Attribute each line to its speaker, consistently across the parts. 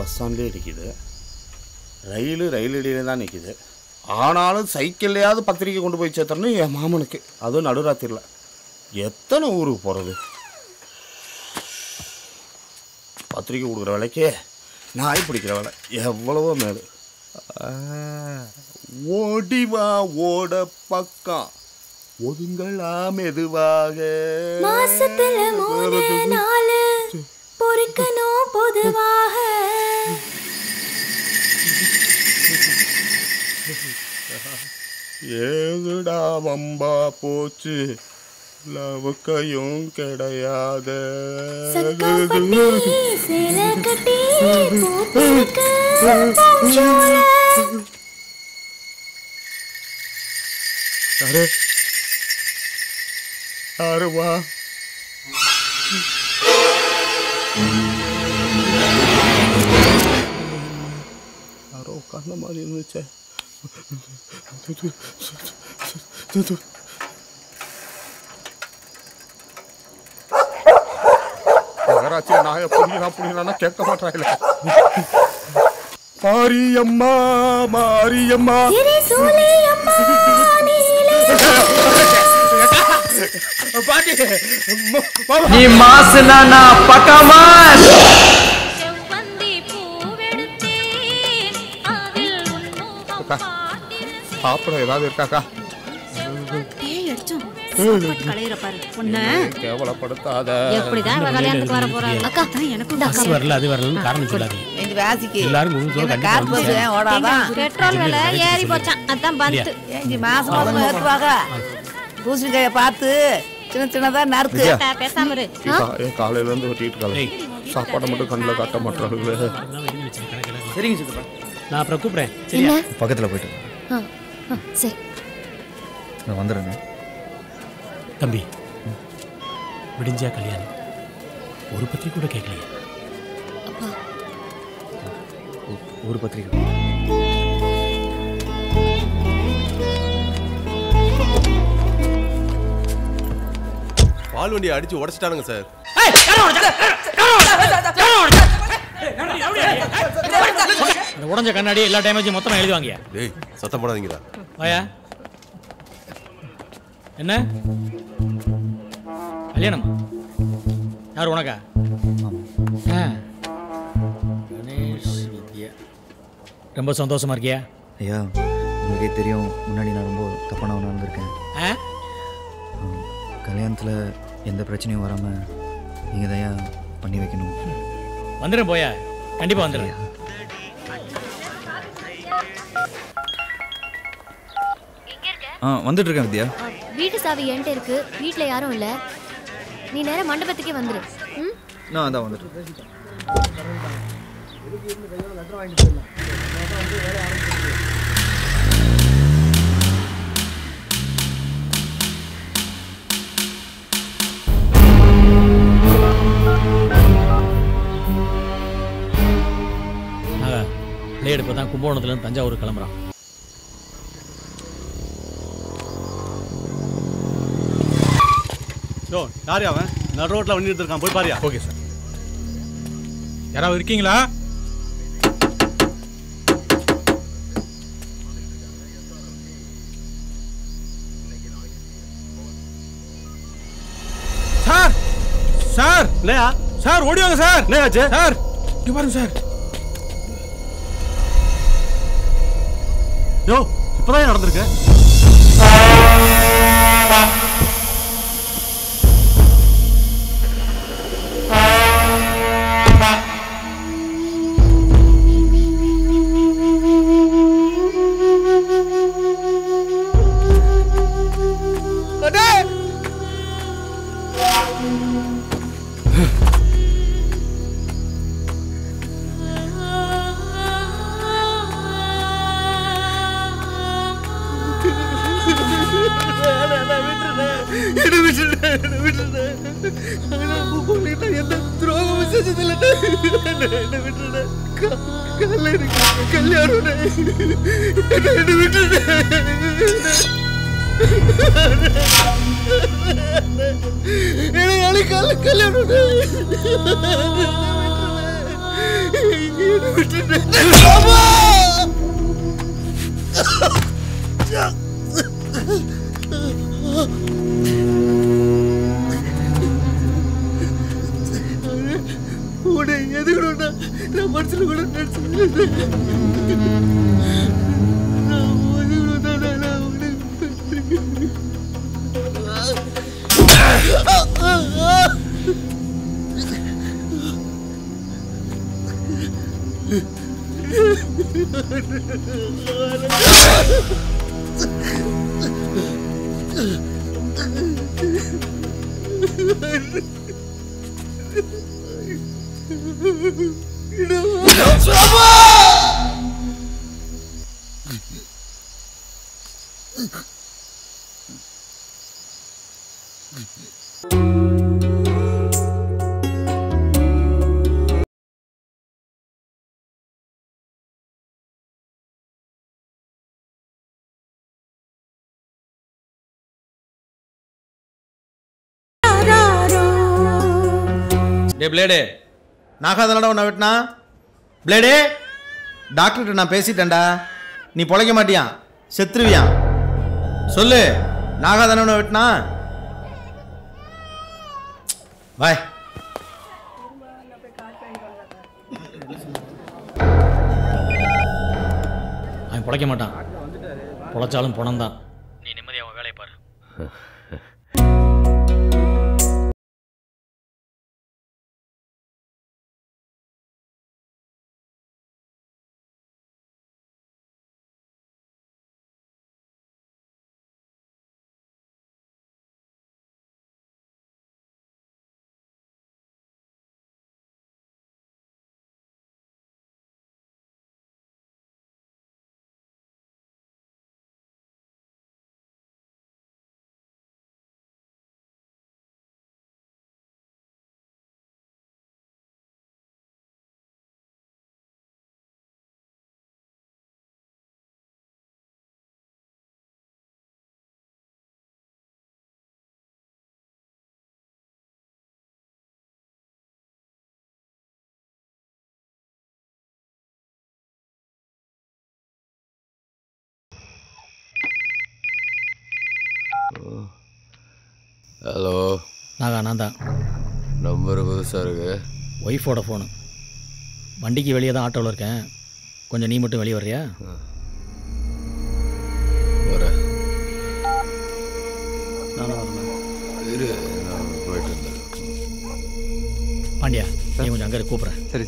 Speaker 1: Bus ஸ்டாண்ட்லேயே நிற்கிது rail ரயிலடியிலே தான் நிற்கிது ஆனாலும் சைக்கிள்லையாவது பத்திரிக்கை கொண்டு போய் சேர்த்தரணும் என் மாமனுக்கு அதுவும் நடுராத்திரியில் எத்தனை ஊருக்கு போகிறது பத்திரிக்கை கொடுக்குற விலைக்கு நாய் பிடிக்கிற வேலை எவ்வளவோ மேலு ஆ, ஓடிவா ஓட பக்கம் ஒதுங்களா மெதுவாக
Speaker 2: மாசத்துல மூணு நாலு பொறுக்கணும் பொதுவாக
Speaker 1: ஏதுடா வம்பா போச்சு லவுக்கையும் கிடையாத
Speaker 2: சக்காப்பட்டி சேலை கட்டி பூத்திருக்க பூஞ்சோலை.
Speaker 1: யாரு யாரு வா யாரோ உட்கார்ந்த மாதிரி இருந்துச்சே நகராட்சி நாய புடிக்கிறான் புடிக்கிறான்னா கேட்க மாட்டாங்களே மாரியம்மா மாரியம்மா
Speaker 2: திரிசூலி அம்மா நீலே
Speaker 1: பாட்டி
Speaker 3: நீ மாசுனா பக்கமா
Speaker 2: செவ்வந்தி பூவெடுத்தேன் அதில் உன்முகம் பார்த்திருந்தேன்.
Speaker 1: சாப்பிட ஏதாவது இருக்காக்கா
Speaker 4: ஏய் அடிச்சோம் சாப்பாடு கலையிற பாரு உன்ன
Speaker 1: கேவலப்படுத்தாத
Speaker 4: எப்படிதான் இவ கல்யாணத்துக்கு வர போறாங்க அக்கா தான் எனக்கும்
Speaker 5: பஸ் வரல அது வரலன்னு காரணம் சொல்லாதீங்க
Speaker 6: இந்த வாசிக்கு
Speaker 5: எல்லாரும் முழு
Speaker 6: இந்த கார் பஸ் ஏன் ஓடாதான்
Speaker 4: பெட்ரோல் விலை ஏறி போச்சான் அதான் பத்து
Speaker 6: ஏஞ்சி மாசம் மாசம் ஏற்றுவாங்க பூசணிக்காயை பார்த்து சின்ன சின்னதா நறுக்கு
Speaker 4: பேசாம இரு
Speaker 1: என் காலையில இருந்து வெட்டிட்டு காலை சாப்பாடை மட்டும் கண்ணில் காட்ட மாட்டாங்களே
Speaker 5: சரிங்க சித்தப்பா நான் அப்புறம் கூப்பிடுறேன் சரியா
Speaker 7: பக்கத்தில் போயிட்டு
Speaker 2: ஆ, ஆ, சரி
Speaker 7: நான் வந்துடுறேங்க
Speaker 5: தம்பி விடிஞ்சா கல்யாணம் ஒரு பத்திரிக்கை கூட கேட்கலையே
Speaker 7: ஒரு பத்திரிக்கை
Speaker 8: பால் வண்டியை அடிச்சு உடைச்சிட்டானுங்க சார்
Speaker 5: இந்த உடஞ்ச கண்ணாடி எல்லா டேமேஜும் மொத்தமாக எழுதி வாங்கியா
Speaker 8: டேய் சத்தம் போடாதீங்கடா
Speaker 5: வாயா என்ன கல்யாணம் யார் உனக்கா ஆ. கணேஷ் வித்யா ரொம்ப சந்தோஷமா இருக்கியா
Speaker 7: ஐயா உங்களுக்கே தெரியும் முன்னாடி நான் ரொம்ப தப்பானவனாக இருந்திருக்கேன்
Speaker 5: ஆ
Speaker 7: கல்யாணத்தில் எந்த பிரச்சனையும் வராமல் நீங்கள் தான் பண்ணி வைக்கணும்
Speaker 5: வந்துடுறேன் போயா கண்டிப்பா வந்துடுறேன்
Speaker 7: ஆ வந்துட்டு இருக்கேன் வித்யா
Speaker 2: வீட்டு சாவி என்கிட்ட இருக்கு வீட்ல யாரும் இல்ல நீ நேரா மண்டபத்துக்கே வந்துரு ம்
Speaker 7: நான் அதான் வந்துட்டு
Speaker 5: நாங்கள் பிளேடு இப்போ தான் கும்பகோணத்துலேருந்து தஞ்சாவூர் கிளம்புறோம்
Speaker 8: யோ யார் அவன் நடு ரோட்ல வண்டி எடுத்திருக்கான் போய் பாரியா
Speaker 5: ஓகே சார் யாராவது இருக்கீங்களா சார் சார்
Speaker 8: இல்லையா
Speaker 5: சார் ஓடி வாங்க சார்
Speaker 8: என்ன ஆச்சு
Speaker 5: சார் இங்க பாருங்க சார்
Speaker 8: யோ இப்பதான் நடந்திருக்கு
Speaker 9: உன்னை எதுக்கணும்னா நான் மனசுல கூட நினைச்சது நான் ஒதுக்கணும்னா நான் உன்னை
Speaker 3: டே பிளேடு நாகா தானடா உன்னை வெட்டினா பிளேடு டாக்டர்கிட்ட நான் பேசிட்டேன்டா நீ பொழைக்க மாட்டியா செத்துருவியா சொல்லு நாகா தானே உன்னை வெட்டினா வாய்
Speaker 5: அவன் பிழைக்க மாட்டான் பொழைச்சாலும் பணம் தான் நீ நிம்மதி அவன் வேலையை பாரு
Speaker 10: ஹலோ
Speaker 5: நாகா நான் தான்
Speaker 10: நம்பர் புதுசாக இருக்கு
Speaker 5: ஒய்ஃபோட ஃபோனு வண்டிக்கு வெளியே தான் ஆட்டோவில் இருக்கேன் கொஞ்சம் நீ மட்டும் வெளியே வர்றியா
Speaker 10: வரேன்
Speaker 5: நானும் வரேன்
Speaker 10: இரு நான் போயிட்டு இருந்தேன்
Speaker 5: பாண்டியா நீ கொஞ்சம் அங்கே இரு, கூப்பிட்றேன்
Speaker 7: சரி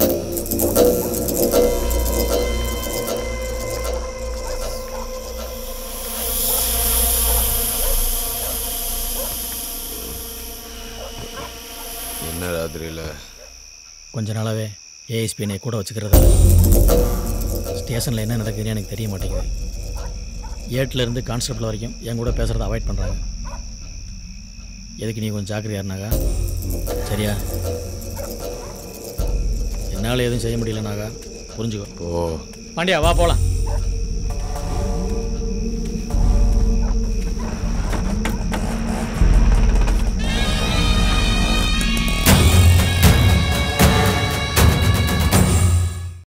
Speaker 10: என்ன ராத்திரியில்
Speaker 5: கொஞ்ச நாளாகவே ஏஎஸ்பி என்னை கூட வச்சுக்கிறது ஸ்டேஷனில் என்ன நடக்குதுன்னு எனக்கு தெரிய மாட்டேங்குது ஏட்டில் இருந்து கான்ஸ்டபிள் வரைக்கும் என் கூட பேசுகிறத அவாய்ட் பண்ணுறாங்க எதுக்கு நீ கொஞ்சம் ஜாக்கிரதையா இருந்தாகா சரியா என்னால் எதுவும் செய்ய முடியலனாகா புரிஞ்சுக்கோ
Speaker 10: ஓ
Speaker 5: பாண்டியா வா போகலாம்